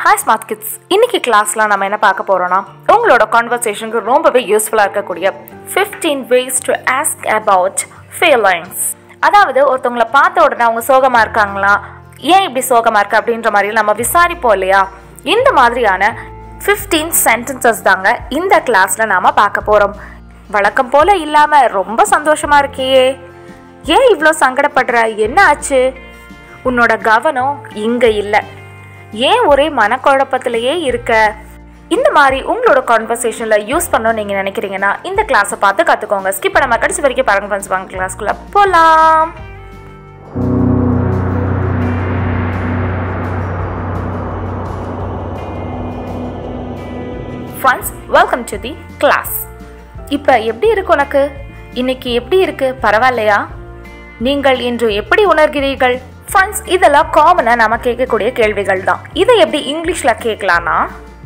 Hi smart kids இன்னைக்கு கிளாஸ்ல நம்ம என்ன பார்க்க போறோம்னா உங்களோட கான்வர்சேஷனுக்கு ரொம்பவே யூஸ்ஃபுல்லாக இருக்கக்கூடிய 15 ways to ask about feelings அதாவது ஒருத்தவங்களை பார்த்த உடனே அவங்க சோகமா இருக்காங்களா ஏன் இப்படி சோகமா இருக்கு அப்படின்ற மாதிரி நம்ம விசாரிப்போம் இல்லையா இந்த மாதிரியான 15 சென்டென்சஸ் தாங்க இந்த கிளாஸ்ல நாம பார்க்க போறோம் வழக்கம் போல இல்லாம ரொம்ப சந்தோஷமா இருக்கியே ஏன் இவ்வளோ சங்கடப்படுற என்ன ஆச்சு உன்னோட கவனம் இங்க இல்லை ஏன் ஒரே மனக்குழப்பத்திலேயே இருக்க இந்த மாதிரி உங்களோட கான்வர்சேஷனில் யூஸ் பண்ணணும்னு நீங்கள் நினைக்கிறீங்கன்னா இந்த கிளாஸை பார்த்து கற்றுக்கோங்க ஸ்கிப் பண்ணாம கடைசி வரைக்கும் பாருங்க ஃப்ரெண்ட்ஸ் வாங்க கிளாஸ்க்குள்ளே போகலாம் friends welcome to the class இப்போ எப்படி இருக்கு உனக்கு இன்னைக்கு எப்படி இருக்கு பரவாயில்லையா நீங்கள் இன்று எப்படி உணர்கிறீர்கள் ஃப்ரெண்ட்ஸ் இதெல்லாம் காமனாக நம்ம கேட்கக்கூடிய கேள்விகள் தான் இதை எப்படி இங்கிலீஷில் கேட்கலான்னா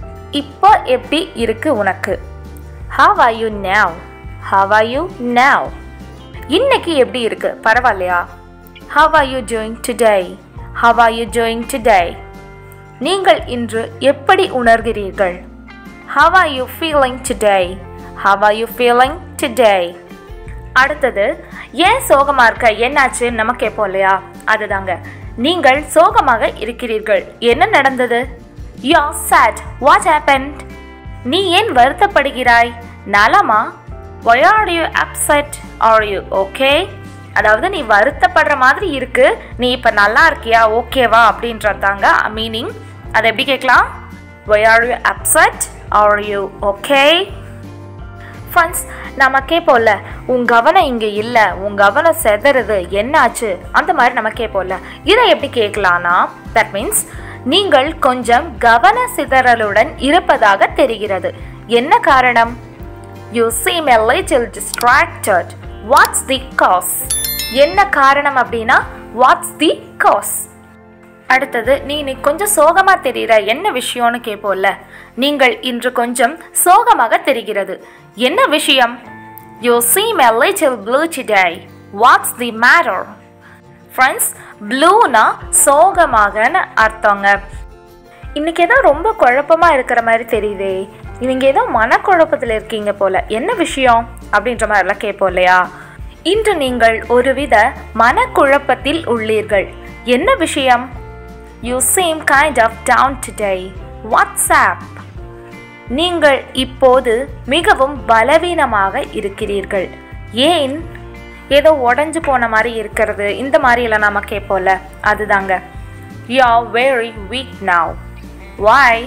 இப்போ எப்படி இருக்கு உனக்கு how are you now how are you now இன்னைக்கு எப்படி இருக்கு பரவாயில்லையா how are you doing today how are you doing today நீங்கள் இன்று எப்படி உணர்கிறீர்கள் How are you feeling today? How are you feeling today? அடுத்தது ஏன் சோகமா இருக்க என்னாச்சு நம்ம கேட்போம் இல்லையா அதுதாங்க நீங்கள் சோகமாக இருக்கிறீர்கள் என்ன நடந்தது யூ sad what happened நீ ஏன் வருத்தப்படுகிறாய் நலமா why are you upset are you okay அதாவது நீ வருத்தப்படுற மாதிரி இருக்கு நீ இப்ப நல்லா இருக்கியா ஓகேவா அப்படின்றதாங்க மீனிங் அதை எப்படி கேட்கலாம் why are you upset are you okay friends நம்ம கேட்போம்ல உன் கவனம் இங்கே இல்லை உன் கவனம் செதறுது என்னாச்சு அந்த மாதிரி நம்ம கேட்போம்ல இதை எப்படி கேட்கலான்னா தட் மீன்ஸ் நீங்கள் கொஞ்சம் கவன சிதறலுடன் இருப்பதாக தெரிகிறது என்ன காரணம் you seem a little distracted what's the cause என்ன காரணம் அப்படின்னா வாட்ஸ் தி காஸ் அடுத்தது நீ நீ கொஞ்சம் சோகமா தெரியுற என்ன விஷயம்னு கேட்போம்ல நீங்கள் இன்று கொஞ்சம் சோகமாக தெரிகிறது என்ன விஷயம் you seem a little blue today what's the matter friends ப்ளூனா சோகமாகன்னு அர்த்தங்க இன்னைக்கு ஏதோ ரொம்ப குழப்பமா இருக்கிற மாதிரி தெரியுதே நீங்க ஏதோ மனக்குழப்பத்தில் இருக்கீங்க போல என்ன விஷயம் அப்படின்ற மாதிரிலாம் கேட்போம் இல்லையா இன்று நீங்கள் ஒருவித மனக்குழப்பத்தில் உள்ளீர்கள் என்ன விஷயம் you seem kind of down today what's up நீங்கள் இப்போது மிகவும் பலவீனமாக இருக்கிறீர்கள் ஏன் ஏதோ உடஞ்சு போன மாதிரி இருக்கிறது இந்த மாதிரி எல்லாம் நம்ம கேட்போம்ல அதுதாங்க you are very weak now why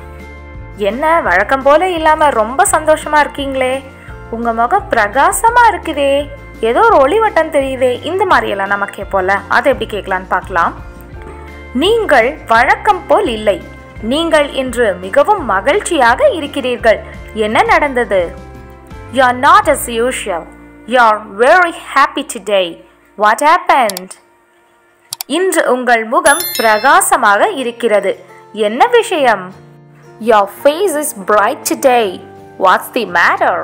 என்ன வழக்கம் போல இல்லாம ரொம்ப சந்தோஷமா இருக்கீங்களே உங்க முகம் பிரகாசமா இருக்குதே ஏதோ ஒரு ஒளிவட்டம் தெரியுதே இந்த மாதிரி எல்லாம் நம்ம கேட்போம்ல அதை எப்படி கேட்கலான்னு பார்க்கலாம் நீங்கள் வழக்கம் போல் இல்லை நீங்கள் இன்று மிகவும் மகிழ்ச்சியாக இருக்கிறீர்கள் என்ன நடந்தது you are not as usual you are very happy today what happened இன்று உங்கள் முகம் பிரகாசமாக இருக்கிறது என்ன விஷயம் Your face is bright today. What's the matter?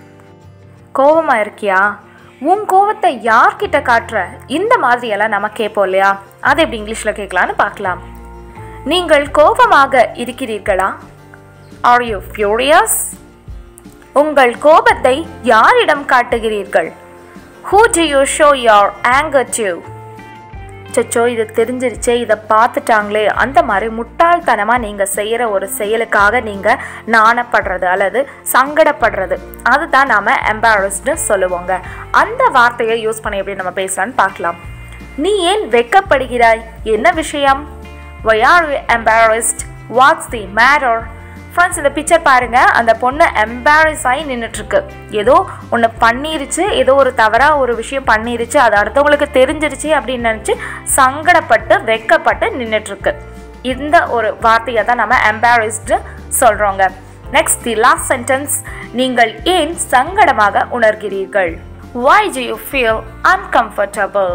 கோவமா இருக்கியா உன் கோவத்தை யார்கிட்ட காட்டுற இந்த மாதிரியெல்லாம் நம்ம கேட்போம் இல்லையா அதை எப்படி இங்கிலீஷில் கேட்கலான்னு பார்க்கலாம் நீங்கள் கோபமாக இருக்கிறீர்களா ஆர் யூ ஃபியூரியஸ் உங்கள் கோபத்தை யாரிடம் காட்டுகிறீர்கள் who do you show your anger to சச்சோ இது தெரிஞ்சிருச்சே இதை பார்த்துட்டாங்களே அந்த மாதிரி முட்டாள்தனமாக நீங்கள் செய்கிற ஒரு செயலுக்காக நீங்கள் நாணப்படுறது அல்லது சங்கடப்படுறது அதுதான் நாம் எம்பாரஸ்டு சொல்லுவோங்க அந்த வார்த்தையை யூஸ் பண்ணி எப்படி நம்ம பேசலான்னு பார்க்கலாம் நீ ஏன் வெக்கப்படுகிறாய் என்ன விஷயம் why are you embarrassed what's the matter friends இந்த பிக்சர் பாருங்க அந்த பொண்ணு எம்பாரஸ் ஆகி நின்றுட்டு இருக்கு ஏதோ ஒன்று பண்ணிருச்சு ஏதோ ஒரு தவறாக ஒரு விஷயம் பண்ணிருச்சு அது அடுத்தவங்களுக்கு தெரிஞ்சிருச்சு அப்படின்னு நினச்சி சங்கடப்பட்டு வெக்கப்பட்டு நின்றுட்டு இருக்கு இந்த ஒரு வார்த்தையை தான் நம்ம எம்பாரஸ்டு சொல்கிறோங்க நெக்ஸ்ட் தி லாஸ்ட் சென்டென்ஸ் நீங்கள் ஏன் சங்கடமாக உணர்கிறீர்கள் why do you feel uncomfortable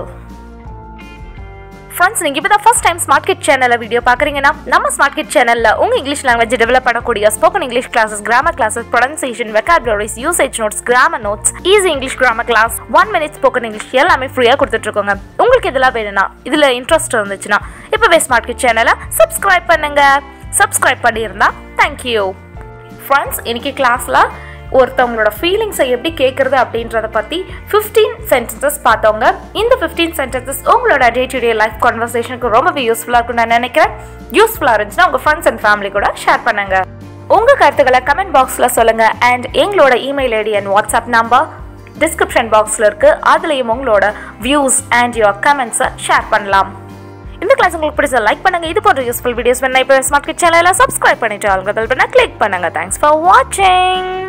friends நீங்கள் இப்போ தான் ஃபஸ்ட் டைம் ஸ்மார்ட் கிட் சேனலில் வீடியோ பார்க்குறீங்கன்னா நம்ம ஸ்மார்ட் கிட் சேனலில் உங்கள் இங்கிலீஷ் லாங்குவேஜ் டெவலப் பண்ணக்கூடிய spoken English classes grammar classes pronunciation vocabularies usage notes grammar notes easy English grammar class one minute spoken English எல்லாமே ஃப்ரீயாக கொடுத்துட்ருக்கோங்க உங்களுக்கு இதெல்லாம் வேணும்னா இதில் இன்ட்ரெஸ்ட் இருந்துச்சுன்னா இப்போவே ஸ்மார்ட் கிட் சேனலை சப்ஸ்கிரைப் பண்ணுங்க சப்ஸ்கிரைப் பண்ணியிருந்தா தேங்க்யூ ஃப்ரெண்ட்ஸ் இன்னைக்கு கிளாஸில் ஒருத்தவங்களோட ஃபீலிங்ஸை எப்படி கேட்குறது அப்படின்றத பற்றி ஃபிஃப்டீன் சென்டென்சஸ் பார்த்தவங்க இந்த ஃபிஃப்டீன் சென்டென்சஸ் உங்களோட டே டு டே லைஃப் கான்வர்சேஷனுக்கு ரொம்பவே யூஸ்ஃபுல்லாக இருக்கும்னு நான் நினைக்கிறேன் யூஸ்ஃபுல்லாக இருந்துச்சுன்னா உங்கள் ஃப்ரெண்ட்ஸ் அண்ட் ஃபேமிலி கூட ஷேர் பண்ணுங்க உங்கள் கருத்துக்களை கமெண்ட் பாக்ஸில் சொல்லுங்கள் அண்ட் எங்களோட email ID and WhatsApp number description பாக்ஸில் இருக்குது அதுலேயும் உங்களோட வியூஸ் அண்ட் யுவர் கமெண்ட்ஸை ஷேர் பண்ணலாம் இந்த கிளாஸ் உங்களுக்கு பிடிச்ச லைக் பண்ணுங்க இது போன்ற யூஸ்ஃபுல் வீடியோஸ் வேணா இப்போ ஸ்மார்ட் கிட் சேனலில் சப்ஸ்கிரைப் பண்ணிட்டு ஆளுங்க பெல் பண்ண கிளிக் பண்ணுங்க தேங்க்ஸ் ஃபார் வாட்சிங்